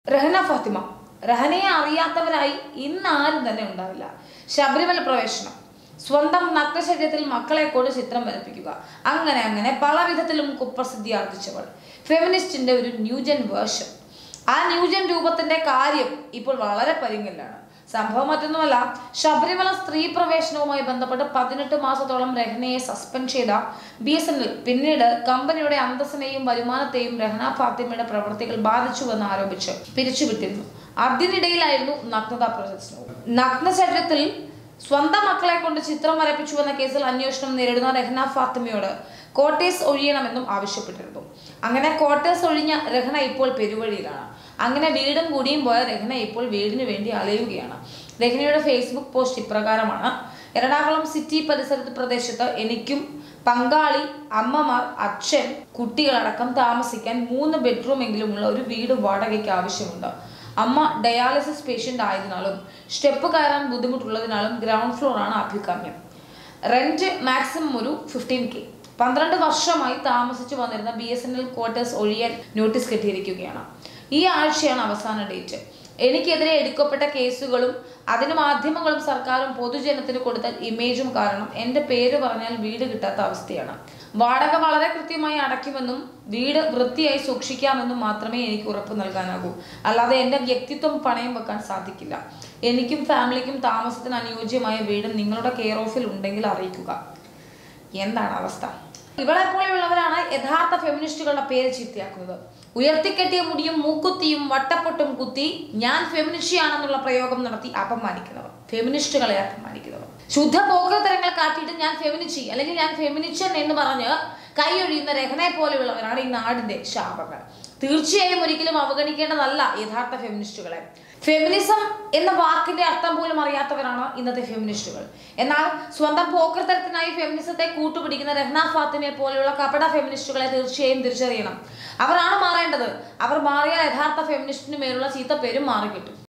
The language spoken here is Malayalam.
റഹന ഫാത്തിമ റഹനയെ അറിയാത്തവരായി ഇന്ന് ആരും തന്നെ ഉണ്ടാവില്ല ശബരിമല പ്രവേശനം സ്വന്തം നഗ്നശരീരത്തിൽ മക്കളെ കൊണ്ട് ചിത്രം വരപ്പിക്കുക അങ്ങനെ അങ്ങനെ പല വിധത്തിലും കുപ്രസിദ്ധി ആർജിച്ചവൾ ഫെമിനിസ്റ്റിന്റെ ഒരു ന്യൂജൻ വേർഷൻ ആ ന്യൂജൻ രൂപത്തിന്റെ കാര്യം ഇപ്പോൾ വളരെ പരിങ്ങലാണ് സംഭവം മറ്റൊന്നുമല്ല ശബരിമല സ്ത്രീ പ്രവേശനവുമായി ബന്ധപ്പെട്ട് പതിനെട്ട് മാസത്തോളം രഹനയെ സസ്പെൻഡ് ചെയ്ത ബി എസ് എൻ എൽ പിന്നീട് കമ്പനിയുടെ അന്തസ്സിനെയും വരുമാനത്തെയും രഹന ഫാത്തിമയുടെ പ്രവർത്തികൾ ബാധിച്ചുവെന്ന് ആരോപിച്ച് പിരിച്ചുവിട്ടിരുന്നു അതിനിടയിലായിരുന്നു നഗ്നതാ പ്രദർശനവും നഗ്ന ശരീരത്തിൽ സ്വന്തം മക്കളെ കൊണ്ട് ചിത്രം വരപ്പിച്ചുവെന്ന കേസിൽ അന്വേഷണം നേരിടുന്ന രഹന ഫാത്തിമയോട് കോട്ടേഴ്സ് ഒഴിയണമെന്നും ആവശ്യപ്പെട്ടിരുന്നു അങ്ങനെ കോട്ടേഴ്സ് ഒഴിഞ്ഞ രഹന ഇപ്പോൾ പെരുവഴിയിലാണ് അങ്ങനെ വീടും കൂടിയും പോയ രഹന ഇപ്പോൾ വീടിന് വേണ്ടി അലയുകയാണ് രഹനയുടെ ഫേസ്ബുക്ക് പോസ്റ്റ് ഇപ്രകാരമാണ് എറണാകുളം സിറ്റി പരിസരത്ത് പ്രദേശത്ത് എനിക്കും പങ്കാളി അമ്മമാർ അച്ഛൻ കുട്ടികളടക്കം താമസിക്കാൻ മൂന്ന് ബെഡ്റൂം എങ്കിലും ഉള്ള ഒരു വീട് വാടകയ്ക്ക് ആവശ്യമുണ്ട് അമ്മ ഡയാലിസിസ് പേഷ്യൻ്റ് ആയതിനാലും സ്റ്റെപ്പ് കയറാൻ ബുദ്ധിമുട്ടുള്ളതിനാലും ഗ്രൗണ്ട് ഫ്ലോർ ആണ് അഭികാമ്യം റെന്റ് മാക്സിമം ഒരു ഫിഫ്റ്റീൻ കെ പന്ത്രണ്ട് വർഷമായി താമസിച്ചു വന്നിരുന്ന B S N L quarters ഒഴിയാൻ നോട്ടീസ് കിട്ടിയിരിക്കുകയാണ് ഈ ആഴ്ചയാണ് അവസാന ഡേറ്റ് എനിക്കെതിരെ എടുക്കപ്പെട്ട കേസുകളും അതിന് മാധ്യമങ്ങളും സർക്കാരും പൊതുജനത്തിന് കൊടുത്ത ഇമേജും കാരണം എൻ്റെ പേര് പറഞ്ഞാൽ വീട് കിട്ടാത്ത അവസ്ഥയാണ് വാടക വളരെ കൃത്യമായി അടയ്ക്കുമെന്നും വീട് വൃത്തിയായി സൂക്ഷിക്കാമെന്നും മാത്രമേ എനിക്ക് ഉറപ്പ് നൽകാനാകൂ അല്ലാതെ എൻ്റെ വ്യക്തിത്വം പണയം വെക്കാൻ സാധിക്കില്ല എനിക്കും ഫാമിലിക്കും താമസത്തിന് അനുയോജ്യമായ വീട് നിങ്ങളുടെ കെയർ ഓഫിൽ ഉണ്ടെങ്കിൽ അറിയിക്കുക എന്താണ് അവസ്ഥ ഇവളെ പോലെയുള്ളവരാണ് യഥാർത്ഥ ഫെമിനിസ്റ്റുകളുടെ പേര് ചീത്തയാക്കുന്നത് ഉയർത്തിക്കെട്ടിയ മുടിയും മൂക്കുത്തിയും വട്ടപ്പൊട്ടും കുത്തി ഞാൻ ഫെമിനിസ്റ്റിയാണെന്നുള്ള പ്രയോഗം നടത്തി അപമാനിക്കുന്നവർ ഫെമിനിസ്റ്റുകളെ അപമാനിക്കുന്നവർ ശുദ്ധ പോക്കത്തരങ്ങൾ കാട്ടിയിട്ട് ഞാൻ ഫെമിനിച്ചി അല്ലെങ്കിൽ ഞാൻ ഫെമിനിച്ചൻ എന്ന് പറഞ്ഞ് കൈയൊഴിയുന്ന രഹനെ പോലെയുള്ളവരാണ് ഈ നാടിന്റെ ശാപങ്ങൾ തീർച്ചയായും ഒരിക്കലും അവഗണിക്കേണ്ടതല്ല യഥാർത്ഥ ഫെമിനിസ്റ്റുകളെ ഫെമിനിസം എന്ന വാക്കിന്റെ അർത്ഥം പോലും അറിയാത്തവരാണ് ഇന്നത്തെ ഫെമിനിസ്റ്റുകൾ എന്നാൽ സ്വന്തം പോക്കർത്തരത്തിനായി ഫെമിനിസത്തെ കൂട്ടുപിടിക്കുന്ന രഹ്ന ഫാത്തിമയെ പോലെയുള്ള കപട ഫെമിനിസ്റ്റുകളെ തീർച്ചയായും തിരിച്ചറിയണം അവരാണ് മാറേണ്ടത് അവർ മാറിയാൽ യഥാർത്ഥ ഫെമിനിസ്റ്റിന് മേലുള്ള ചീത്തപ്പേരും മാറിക്കിട്ടും